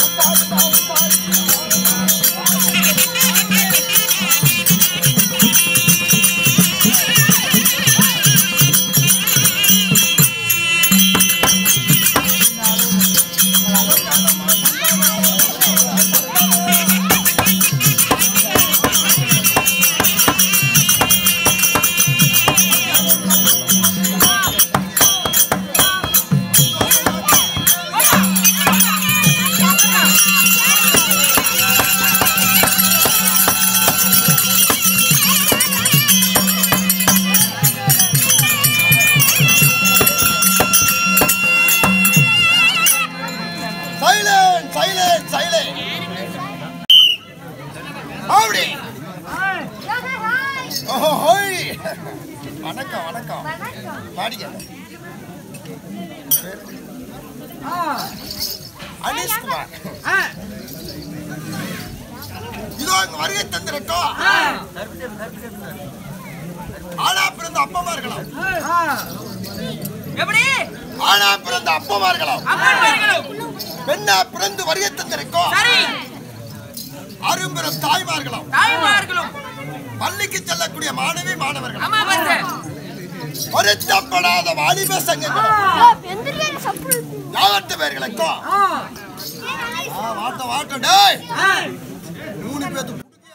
Silent silent silent அப்படி ஓஹோ ஹோய் வணக்கம் வணக்கம் பாடிக்க அனீஷ் குமார் இதோ இங்க வருகை தந்திருக்கோம் ஆனா பிறந்த அப்பமா இருக்கலாம் எப்படி ஆனா பிறந்த அப்பமா இருக்கலாம் அம்மார்களும் பெண்ணா பிறந்து வருகை தந்திருக்கோம் சரி அரும்பெரும் தாய்மார்களும் தாய்மார்களும் பள்ளிக்கு செல்லக்கூடிய மாணவி மாணவர்கள் அம்மா வந்து வருத்தப்படாத வாலிப சங்கங்களும் யாவட்ட பேர்களுக்கும் ஆ, வாட்ட வாட்ட டேய் மூணு பேத்து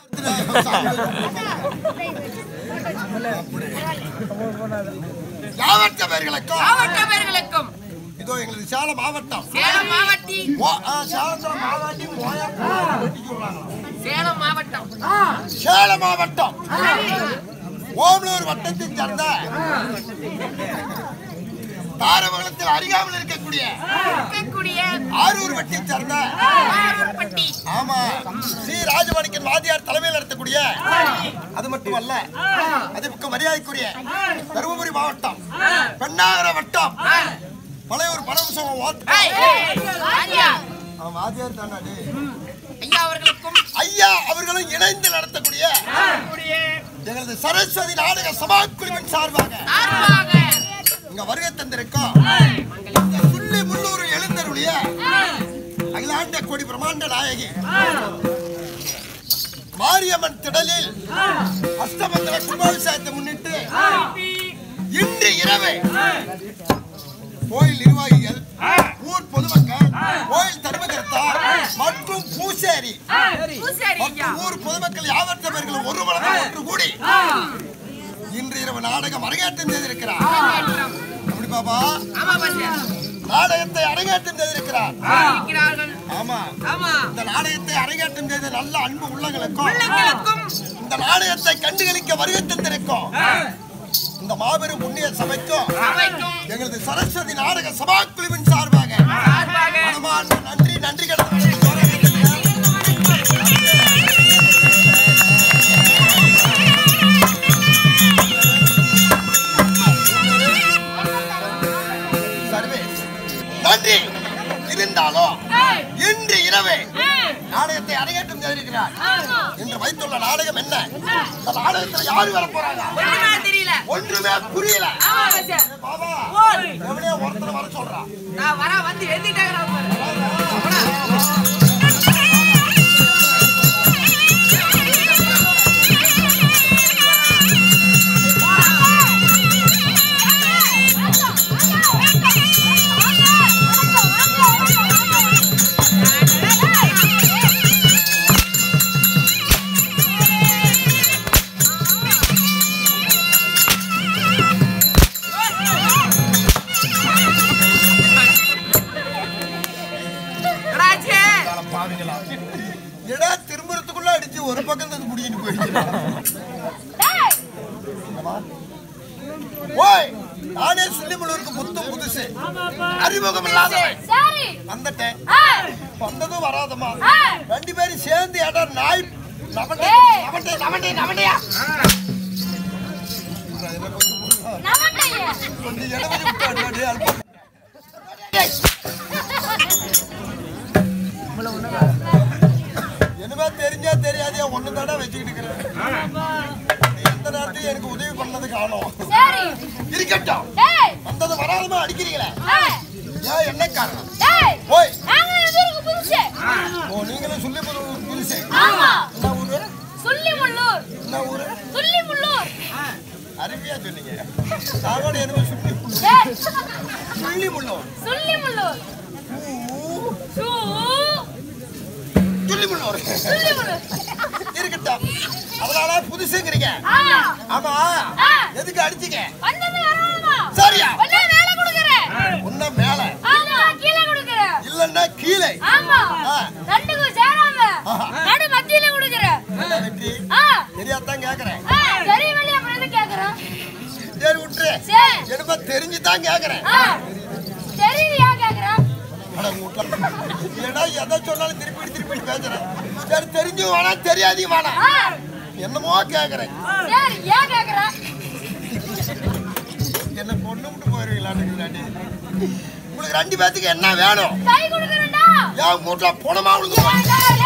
யாவட்ட பேர்களுக்கும் மாவட்ட பேர்களுக்கும் இதோ எங்களுக்கு சேலம் மாவட்டம் சேலம் மாவட்டி ஓ- ஆ, சேலத்துல மாவாட்டி ஓயா வெட்டிக்கு விடுறாங்க. சேலம் மாவட்டம் சேலம் மாவட்டம் ஓமலூர் வட்டத்தை சேர்ந்த தாரமங்கலத்தில் அருகாமல் இருக்கக்கூடிய இருக்கக்கூடிய ஆரூர் வட்டியை சேர்ந்த ஆரூர்பட்டி ஆமா சி ராஜமாணிக்கன் வாதியார் தலைமையில் நடத்தக்கூடிய அது மட்டுமல்ல அதுக்கு மரியாதைக்குரிய தருமபுரி மாவட்டம் பெண்ணாகர வட்டம் பழையூர் பரமசிவம் ஓத்த- ஏய், ஐயா அவன் வாதியார் தானா டேய்? ஐயா அவர்களுக்கும் ஐயா அவர்களும் இணைந்து நடத்தக்கூடிய எங்களது சரஸ்வதி நாடக சபா குழுவின் சார்பாக சார்பாக இங்க வருகை தந்திருக்கோம் இந்த சுள்ளி முன்னூறு எழுந்தருளிய அகிலாண்ட கோடி பிரம்மாண்ட நாயகி மாரியம்மன் திடலில் அஷ்டமந்திர கும்பாபிஷேகத்தை முன்னிட்டு இன்று இரவு கோயில் நிர்வாகிகள் ஊர் பொதுமக்கள் கோயில் தர்மகர்த்தா மற்றும் பூசேரி பூசாரி ஐயா மற்றும் ஊர் பொதுமக்கள் யாவற்ற பேர்களும் ஒரு மனதாக ஒன்று கூடி இன்று இரவு நாடகம் அரங்கேற்றம் செய்திருக்கிறார் அப்படி பாபா ஆமா பாத்தியா நாடகத்தை அரங்கேற்றம் செய்திருக்கிறார் இருக்கிறார்கள் ஆமா ஆமா இந்த நாடகத்தை அரங்கேற்றம் செய்த நல்ல அன்பு உள்ளங்களுக்கும் பிள்ளைகளுக்கும் இந்த நாடகத்தை கண்டுகளிக்க வருகை தந்திருக்கோம் இந்த மாபெரும் புண்ணிய சபைக்கும் சபைக்கும் எங்களது சரஸ்வதி நாடக சபா குழுவின் சார்பாக சார்பாக மனமார்ந்த நன்றி நன்றி கடன் சர்வேஸ் நன்றி இருந்தாலும் இன்று இரவு நாடகத்தை அரங்கேற்றம் செய்திருக்கிறார் என்று வைத்துள்ள நாடகம் என்ன இந்த நாடகத்தில் யாரு வர போறாங்க ஒண்ணுமே தெரியல ஒன்றுமே புரியல ஆமா பாத்தியா பாபா ஓய் எவனையோ ஒருத்தர் வர சொல்றான் நான் வர வந்து எழுதிட்டாங்க பாரு எடாச்சே பாவிங்களா எடா திரும்புறதுக்குள்ள அடிச்சு ஒரு பக்கம் தந்து முடிக்கிட்டு போயிடுச்சு ஓய் நானே சுள்ளிமலூருக்கு புத்தம் புதுசு அறிமுகம் இல்லாதவன் சரி வந்துட்டேன் ஆ வந்ததும் வராதமா ஆ. ரெண்டு பேரும் சேர்ந்து இடம் நாய் நவண்டே ஏய். நவண்டே நவண்டே நவண்டையா நமட்டையே கொஞ்சம் இடம் கொஞ்சம் விட்டு அடி, அடி, அல்பம். என்னமே தெரிஞ்சா தெரியாதே ஒண்ணு தானே வச்சுக்கிட்டு இருக்கிறேன் எந்த நேரத்தையும் எனக்கு உதவி பண்ணது காணும் சரி இருக்கட்டும் டேய் வந்தது வராதமா அடிக்கிறீங்களே ஏய் ஏன் என்ன காரணம் டேய் ஓய் நாங்க புதுசூருக்கு புதுசு ஓ நீங்களும் சொல்லி புது- புதுசு ஆமா என்ன ஊரு சொல்லிமுள்ளூர் என்ன ஊரு சொல்லிமுள்ளூர் அருமையா சொன்னீங்க சாப்பாடு எனக்கு சுள்ளி புல்லு. ஏய், சுள்ளி முள்ளோம் சொல்லிமுள்ளூர் சூ சுள்ளி முள்ளோம் சொல்லிமுள்ளூர் இருக்கட்டும் அதனால புதுசுங்கிறீங்க ஆ ஆமா ஆ. எதுக்கு அடிச்சீங்க வந்தது வரணுமா சரியா ஒண்ணு மேல கொடுக்கறேன் உன்ன மேல ஆமா கீழே கொடுக்கறேன் இல்லன்னா கீழே ஆமா ஆ. ரெண்டுக்கும் சேராம ஆஹா. நடு மத்தியில கொடுக்கறேன் என்ன வெற்றி ஆ தெரியாதான் கேக்குறேன் ஆ சரி வழி அப்புறம் எது கேக்குறேன் சரி விட்டுரு சரி எனக்கு தெரிஞ்சுதான் கேக்குறேன் ஆ தெரியுது ஏன் கேக்குறேன் அட வீட்ல. இல்லைன்னா எதை சொன்னாலும் திருப்பி திருப்பி பேசுறேன் சரி தெரிஞ்சு வேணாம் தெரியாதையும் வேணாம் ஆ என்னமோ கேக்குறேன் சரி ஏன் கேக்குறேன் என்ன பொண்ணு விட்டு போயிருவீங்களான்னு உங்களுக்கு ரெண்டு பேத்துக்கு என்ன வேணும் கை கொடுக்கறேன்டா என் வீட்டுல பணமா விழுந்து ஏன்டா,